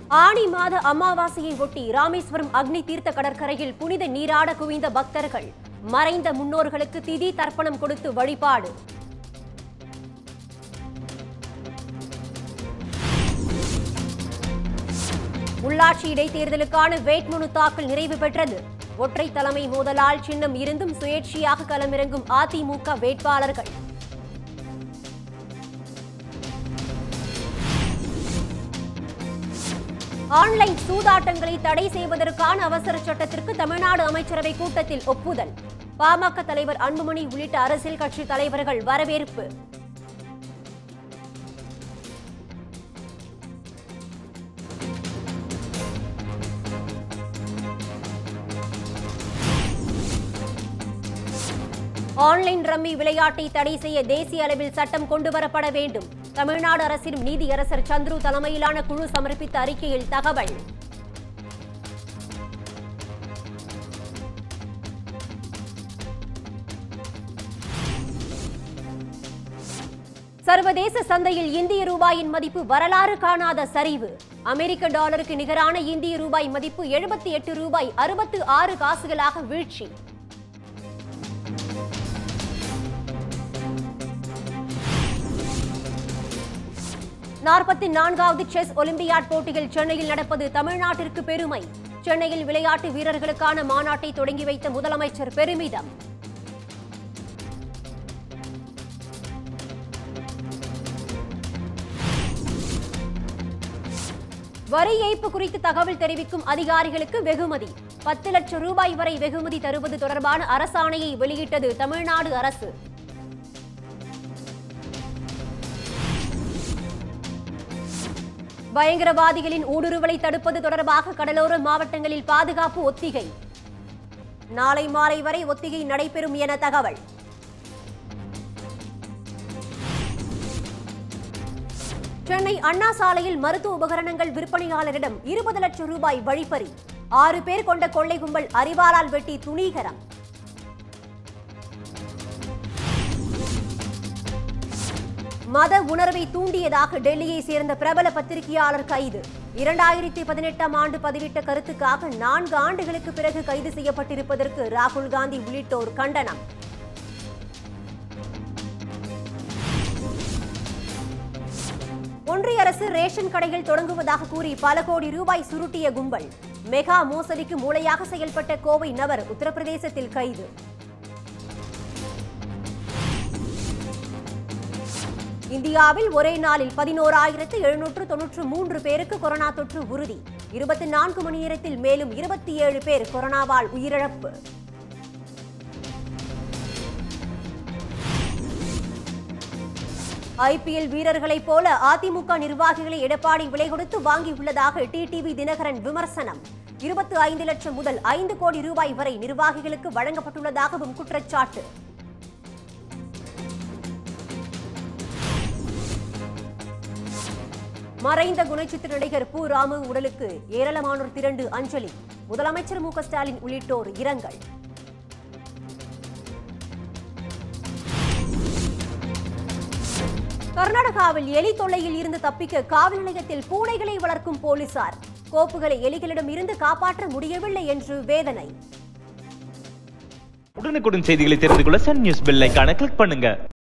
ஆனி மாத அமாவாசையை ஒட்டி ராமேஸ்வரம் அக்னி தீர்த்த கடற்கரையில் புனித நீராட குவிந்த பக்தர்கள் மறைந்த முன்னோர்களுக்கு திதி தர்ப்பணம் கொடுத்து வழிபாடு உள்ளாட்சி இடைத்தேர்தலுக்கான வேட்புமனு தாக்கல் நிறைவு பெற்றது ஒற்றை தலைமை மோதலால் சின்னம் இருந்தும் சுயேட்சையாக களமிறங்கும் அதிமுக வேட்பாளர்கள் ஆன்லைன் சூதாட்டங்களை தடை செய்வதற்கான அவசர சட்டத்திற்கு தமிழ்நாடு அமைச்சரவை கூட்டத்தில் ஒப்புதல் பாமக தலைவர் அன்புமணி உள்ளிட்ட அரசியல் கட்சி தலைவர்கள் வரவேற்பு ஆன்லைன் ரம்மி விளையாட்டை தடை செய்ய தேசிய அளவில் சட்டம் கொண்டுவரப்பட வேண்டும் தமிழ்நாடு அரசின் நீதியரசர் சந்துரு தலைமையிலான குழு சமர்ப்பித்த அறிக்கையில் தகவல் சர்வதேச சந்தையில் இந்திய ரூபாயின் மதிப்பு வரலாறு காணாத சரிவு அமெரிக்க டாலருக்கு நிகரான இந்திய ரூபாய் மதிப்பு எழுபத்தி எட்டு ரூபாய் அறுபத்து ஆறு காசுகளாக வீழ்ச்சி நாற்பத்தி நான்காவது செஸ் ஒலிம்பியாட் போட்டிகள் சென்னையில் நடப்பது தமிழ்நாட்டிற்கு பெருமை சென்னையில் விளையாட்டு வீரர்களுக்கான மாநாட்டை தொடங்கி வைத்த முதலமைச்சர் பெருமிதம் வரி ஏய்ப்பு குறித்து தகவல் தெரிவிக்கும் அதிகாரிகளுக்கு வெகுமதி பத்து லட்சம் ரூபாய் வரை வெகுமதி தருவது தொடர்பான அரசாணையை வெளியிட்டது தமிழ்நாடு அரசு பயங்கரவாதிகளின் ஊடுருவலை தடுப்பது தொடர்பாக கடலோர மாவட்டங்களில் பாதுகாப்பு ஒத்திகை நாளை மாலை வரை ஒத்திகை நடைபெறும் என தகவல் சென்னை அண்ணா சாலையில் மருத்துவ உபகரணங்கள் விற்பனையாளரிடம் இருபது லட்சம் ரூபாய் வழிப்பறி ஆறு பேர் கொண்ட கொள்ளை கும்பல் அறிவாளால் வெட்டி துணீகரம் மத உணர்வை தூண்டியதாக டெல்லியை சேர்ந்த பிரபல பத்திரிகையாளர் கைது இரண்டாயிரத்தி பதினெட்டாம் ஆண்டு பதிவிட்ட கருத்துக்காக நான்கு ஆண்டுகளுக்கு பிறகு கைது செய்யப்பட்டிருப்பதற்கு ராகுல் காந்தி உள்ளிட்டோர் கண்டனம் ஒன்றிய அரசு ரேஷன் கடைகள் தொடங்குவதாக கூறி பல கோடி ரூபாய் சுருட்டிய கும்பல் மெகா மோசடிக்கு மூளையாக செயல்பட்ட கோவை நபர் உத்தரப்பிரதேசத்தில் கைது இந்தியாவில் ஒரே நாளில் பதினோராயிரத்து எழுநூற்று தொன்னூற்று மூன்று பேருக்கு கொரோனா தொற்று உறுதி இருபத்தி நான்கு மணி நேரத்தில் மேலும் இருபத்தி ஏழு பேர் கொரோனாவால் உயிரிழப்பு ஐபிஎல் வீரர்களைப் போல அதிமுக நிர்வாகிகளை எடப்பாடி விலை கொடுத்து வாங்கியுள்ளதாக டிடிவி தினகரன் விமர்சனம் இருபத்தி ஐந்து லட்சம் முதல் ஐந்து கோடி ரூபாய் வரை நிர்வாகிகளுக்கு வழங்கப்பட்டுள்ளதாகவும் குற்றச்சாட்டு மறைந்த குணச்சித்திர நடிகர் பூ ராமு உடலுக்கு ஏராளமானோர் திரண்டு அஞ்சலி முதலமைச்சர் மு க ஸ்டாலின் உள்ளிட்டோர் இரங்கல் கர்நாடகாவில் எலி தொல்லையில் இருந்து தப்பிக்க காவல் நிலையத்தில் பூனைகளை வளர்க்கும் போலீசார் கோப்புகளை எலிகளிடம் இருந்து காப்பாற்ற முடியவில்லை என்று வேதனை உடனுக்குடன் செய்திகளை தெரிந்து கொள்ள சன் நியூஸ் பெல் ஐகானை கிளிக் பண்ணுங்க